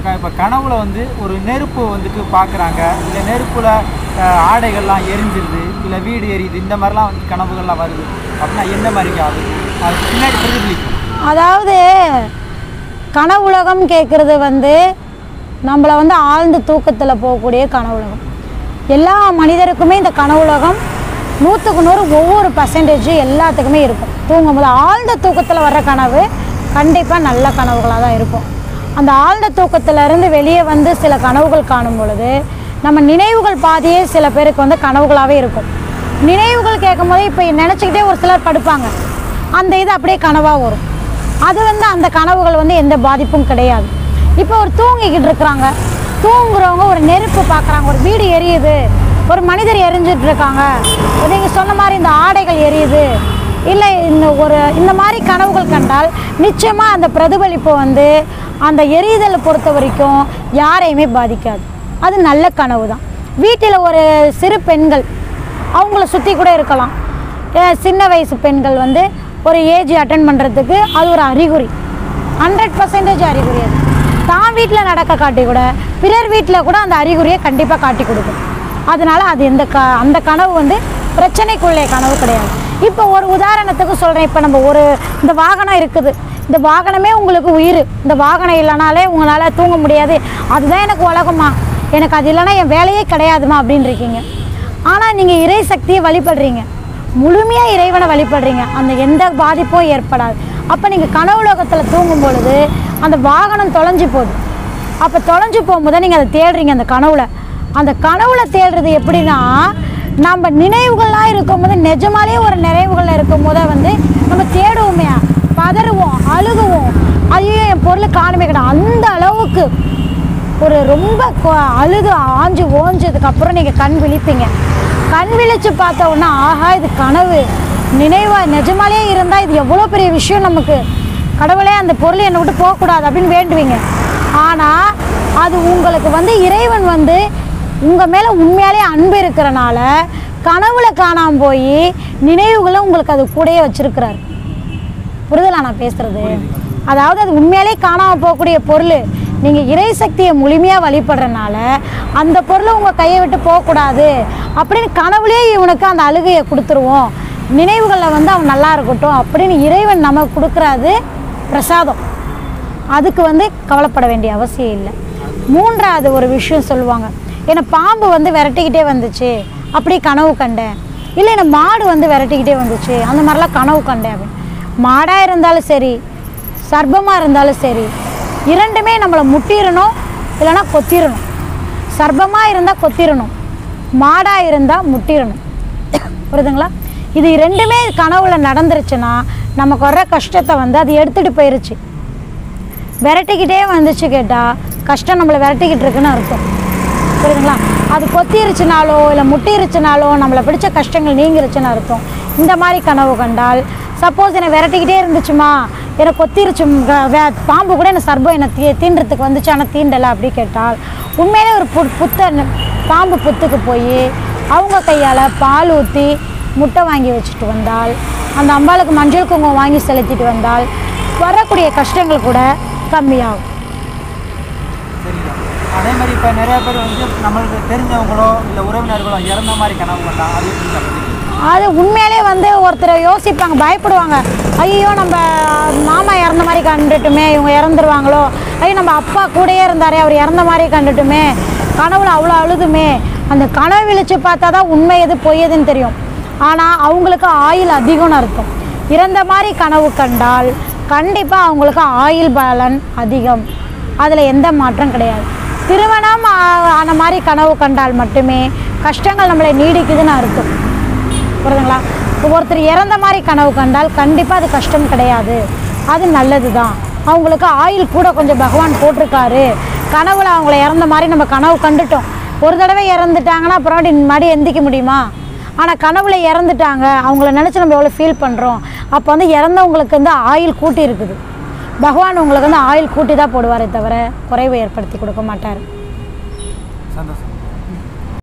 அக்கா இப்போ கனவுல வந்து ஒரு நெருப்பு வந்துட்டு பார்க்குறாங்க இல்லை நெருப்புல அஹ், ஆடைகள்லாம் எரிஞ்சிருது இல்லை வீடு எரியுது இந்த மாதிரிலாம் வந்து கனவுகள்லாம் வருது அப்படின்னா எந்த மாதிரி ஆகுது அதுக்கு பின்னாடி பிரதிபலிக்கும் அதாவது கனவுலகம் கேட்குறது வந்து நம்மளை வந்து ஆழ்ந்த தூக்கத்தில் போகக்கூடிய கனவுலகம் எல்லா மனிதருக்குமே இந்த கனவுலகம் நூற்றுக்கு நூறு ஒவ்வொரு பர்சன்டேஜ் எல்லாத்துக்குமே இருக்கும் தூங்கும்போது ஆழ்ந்த தூக்கத்தில் வர்ற கனவு கண்டிப்பாக நல்ல கனவுகளாக தான் இருக்கும் அந்த ஆழ்ந்த தூக்கத்துல இருந்து வெளியே வந்து சில கனவுகள் காணும் பொழுது நம்ம நினைவுகள் பாதியே சில பேருக்கு வந்து கனவுகளாகவே இருக்கும் நினைவுகள் கேட்கும்போது இப்போ நினச்சிக்கிட்டே ஒரு சிலர் படுப்பாங்க அந்த இது அப்படியே கனவாக வரும் அது வந்து அந்த கனவுகள் வந்து எந்த பாதிப்பும் கிடையாது இப்போ ஒரு தூங்கிக்கிட்டு இருக்கிறாங்க தூங்குறவங்க ஒரு நெருப்பு பார்க்குறாங்க ஒரு வீடு எரியுது ஒரு மனிதர் எரிஞ்சிட்டு இருக்காங்க நீங்கள் சொன்ன மாதிரி இந்த ஆடைகள் எரியுது இல்லை இந்த ஒரு இந்த மாதிரி கனவுகள் கண்டால் நிச்சயமாக அந்த பிரதிபலிப்பு வந்து அந்த எரிதலை பொறுத்த வரைக்கும் யாரையுமே பாதிக்காது அது நல்ல கனவு தான் வீட்டில் ஒரு சிறு பெண்கள் அவங்கள சுற்றி கூட இருக்கலாம் அஹ் சின்ன வயசு பெண்கள் வந்து ஒரு ஏஜ் அட்டன் பண்ணுறதுக்கு அது ஒரு அறிகுறி ஹண்ட்ரட் பர்சன்டேஜ் அறிகுறி அது தான் வீட்டில் நடக்க காட்டி கூட பிறர் வீட்டில் கூட அந்த அறிகுறியை கண்டிப்பாக காட்டி கொடுக்கும் அதனால அது எந்த க அந்த கனவு வந்து பிரச்சனைக்குள்ளே கனவு கிடையாது இப்போ ஒரு உதாரணத்துக்கு சொல்கிறேன் இப்போ நம்ம ஒரு இந்த வாகனம் இருக்குது இந்த வாகனமே உங்களுக்கு உயிர் இந்த வாகனம் இல்லைனாலே உங்களால் தூங்க முடியாது அதுதான் எனக்கு உலகமா எனக்கு அது இல்லைன்னா என் வேலையே கிடையாதுமா அப்படின்னு இருக்கீங்க ஆனால் நீங்கள் இறை சக்தியை வழிபடுறீங்க முழுமையாக இறைவனை வழிபடுறீங்க அந்த எந்த பாதிப்பும் ஏற்படாது அப்போ நீங்கள் கனவுலோகத்தில் தூங்கும் பொழுது அந்த வாகனம் தொலைஞ்சு போகுது அப்போ தொலைஞ்சு போகும்போது நீங்கள் அதை தேடுறீங்க அந்த கனவுல அந்த கனவுல தேடுறது எப்படின்னா நம்ம நினைவுகள்லாம் இருக்கும்போது நிஜமாலே ஒரு நினைவுகளில் இருக்கும்போது வந்து நம்ம தேடுவோமே பதறுவோம் அழுகுவோம் ஐயோ என் பொருள் காணுமே கிடையாது அந்த அளவுக்கு ஒரு ரொம்ப கொ- அழுது ஆஞ்சு ஓஞ்சதுக்கு அப்புறம் நீங்கள் கண் விழிப்பீங்க கண் விழிச்சு பார்த்த உடனே ஆஹா இது கனவு நினைவா நிஜமாலே இருந்தால் இது எவ்வளோ பெரிய விஷயம் நமக்கு கடவுளே அந்த பொருள் என்னை விட்டு போகக்கூடாது அப்படின்னு வேண்டுவீங்க ஆனால் அது உங்களுக்கு வந்து இறைவன் வந்து உங்கள் மேலே உண்மையாலே அன்பு இருக்கிறனால கனவுல காணாமல் போய் நினைவுகளை உங்களுக்கு அது கூடயே வச்சிருக்கிறாரு புரிதலா நான் பேசுறது அதாவது அது உண்மையாலே காணாமல் போகக்கூடிய பொருள் நீங்கள் இறை சக்தியை முழுமையாக வழிபடுறனால அந்த பொருள் உங்கள் கையை விட்டு போகக்கூடாது அப்படின்னு கனவுலேயே இவனுக்கு அந்த அழுகையை கொடுத்துருவோம் நினைவுகளில் வந்து அவன் நல்லா இருக்கட்டும் அப்படின்னு இறைவன் நமக்கு கொடுக்குறது பிரசாதம் அதுக்கு வந்து கவலைப்பட வேண்டிய அவசியம் இல்லை மூன்றாவது ஒரு விஷயம் சொல்லுவாங்க என்னை பாம்பு வந்து விரட்டிக்கிட்டே வந்துச்சு அப்படி கனவு கண்டேன் இல்லை என்னை மாடு வந்து விரட்டிக்கிட்டே வந்துச்சு அந்த மாதிரிலாம் கனவு கண்டேன் அப்படின்னு மாடாக இருந்தாலும் சரி சர்ப்பமாக இருந்தாலும் சரி இரண்டுமே நம்மளை முட்டிடணும் இல்லைன்னா கொத்திடணும் சர்ப்பமாக இருந்தால் கொத்திடணும் மாடாக இருந்தால் முட்டிடணும் புரியுதுங்களா இது ரெண்டுமே கனவுல நடந்துருச்சுன்னா நமக்கு வர்ற கஷ்டத்தை வந்து அது எடுத்துகிட்டு போயிருச்சு விரட்டிக்கிட்டே வந்துச்சு கேட்டால் கஷ்டம் நம்மளை விரட்டிக்கிட்டு இருக்குன்னு அர்த்தம் புரியுதுங்களா அது கொத்திருச்சுனாலோ இல்லை முட்டிருச்சுனாலோ நம்மளை பிடிச்ச கஷ்டங்கள் நீங்கிருச்சுன்னு அர்த்தம் இந்த மாதிரி கனவு கண்டால் சப்போஸ் என்னை விரட்டிக்கிட்டே இருந்துச்சுமா என்னை கொத்திருச்சு க- வே- பாம்பு கூட என்னை சர்பம் என்னை தீ தீண்டுறதுக்கு வந்துச்சு ஆனால் தீண்டலை அப்படி கேட்டால் உண்மையிலே ஒரு பு புத்த பாம்பு புத்துக்கு போய் அவங்க கையால் பால் ஊற்றி முட்டை வாங்கி வச்சுட்டு வந்தால் அந்த அம்பாளுக்கு மஞ்சள் குங்குமம் வாங்கி செலுத்திட்டு வந்தால் வரக்கூடிய கஷ்டங்கள் கூட கம்மியாகும் சரிங்களா அதே மாதிரி இப்போ நிறைய பேர் வந்து நம்மளுக்கு தெரிஞ்சவங்களோ இல்லை உறவினர்களோ இறந்த மாதிரி கனவு கண்டா அது எப்படி சொல்றது? அது உண்மையிலே வந்து ஒருத்தர் யோசிப்பாங்க பயப்படுவாங்க ஐயோ நம்ம மாமா இறந்த மாதிரி கண்டுட்டுமே இவங்க இறந்துருவாங்களோ ஐயோ நம்ம அப்பா கூடயே இருந்தாரே அவர் இறந்த மாதிரி கண்டுட்டுமே கனவுல அவ்வளோ அழுதுமே அந்த கனவு விழிச்சு பார்த்தா தான் உண்மை எது பொய் எதுன்னு தெரியும் ஆனால் அவங்களுக்கு ஆயுள் அதிகம்னு அர்த்தம் இறந்த மாதிரி கனவு கண்டால் கண்டிப்பாக அவங்களுக்கு ஆயுள் பலன் அதிகம் அதில் எந்த மாற்றம் கிடையாது திருமணம் ஆ- ஆன மாதிரி கனவு கண்டால் மட்டுமே கஷ்டங்கள் நம்மளை நீடிக்குதுன்னு அர்த்தம் புரியுதுங்களா இப்போ ஒருத்தர் இறந்த மாதிரி கனவு கண்டால் கண்டிப்பாக அது கஷ்டம் கிடையாது அது நல்லது தான் அவங்களுக்கு ஆயுள் கூட கொஞ்சம் பகவான் போட்டிருக்காரு கனவுல அவங்கள இறந்த மாதிரி நம்ம கனவு கண்டுட்டோம் ஒரு தடவை இறந்துட்டாங்கன்னா அப்புறம் மறுபடி எந்திக்க முடியுமா ஆனால் கனவுல இறந்துட்டாங்க அவங்கள நினச்சி நம்ம எவ்வளோ ஃபீல் பண்ணுறோம் அப்போ வந்து இறந்தவங்களுக்கு வந்து ஆயுள் கூட்டி இருக்குது பகவான் உங்களுக்கு வந்து ஆயுள் கூட்டி தான் போடுவாரே தவிர குறைவை ஏற்படுத்தி கொடுக்க மாட்டார் சந்தோஷம்